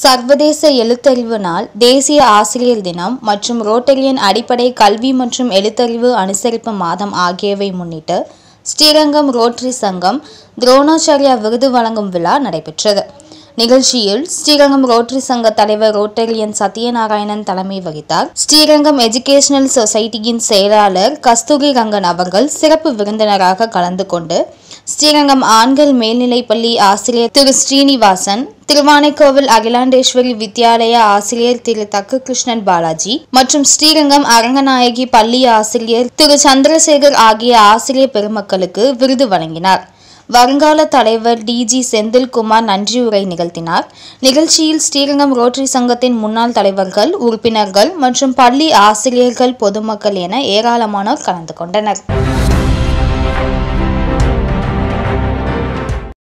சர்வதேச எழுத்தறிவு நாள் தேசிய ஆசிரியர் தினம் மற்றும் ரோட்டரியன் அடிப்படை கல்வி மற்றும் எழுத்தறிவு அனுசரிப்பு மாதம் ஆகியவை முன்னிட்டு ஸ்ரீரங்கம் ரோட்டரி சங்கம் துரோணாச்சாரியா விருது வழங்கும் விழா நடைபெற்றது நிகழ்ச்சியில் ஸ்ரீரங்கம் ரோட்டரி சங்க தலைவர் ரோட்டரியன் சத்யநாராயணன் தலைமை வகித்தார் ஸ்ரீரங்கம் எஜுகேஷனல் சொசைட்டியின் செயலாளர் கஸ்தூரி ரங்கன் அவர்கள் சிறப்பு விருந்தினராக கலந்து கொண்டு ஸ்ரீரங்கம் ஆண்கள் மேல்நிலைப்பள்ளி ஆசிரியர் திரு ஸ்ரீனிவாசன் திருவானைக்கோவில் அகிலாண்டேஸ்வரி வித்யாலய ஆசிரியர் திரு தக்கு கிருஷ்ணன் பாலாஜி மற்றும் ஸ்ரீரங்கம் அரங்கநாயகி பள்ளி ஆசிரியர் திரு சந்திரசேகர் ஆகிய ஆசிரியர் பெருமக்களுக்கு விருது வழங்கினார் வருங்கால தலைவர் டிஜி செந்தில்குமார் நன்றியுரை நிகழ்த்தினார் நிகழ்ச்சியில் ஸ்ரீரங்கம் ரோட்டரி சங்கத்தின் முன்னாள் தலைவர்கள் உறுப்பினர்கள் மற்றும் பள்ளி ஆசிரியர்கள் பொதுமக்கள் என ஏராளமானோர் கலந்து கொண்டனர்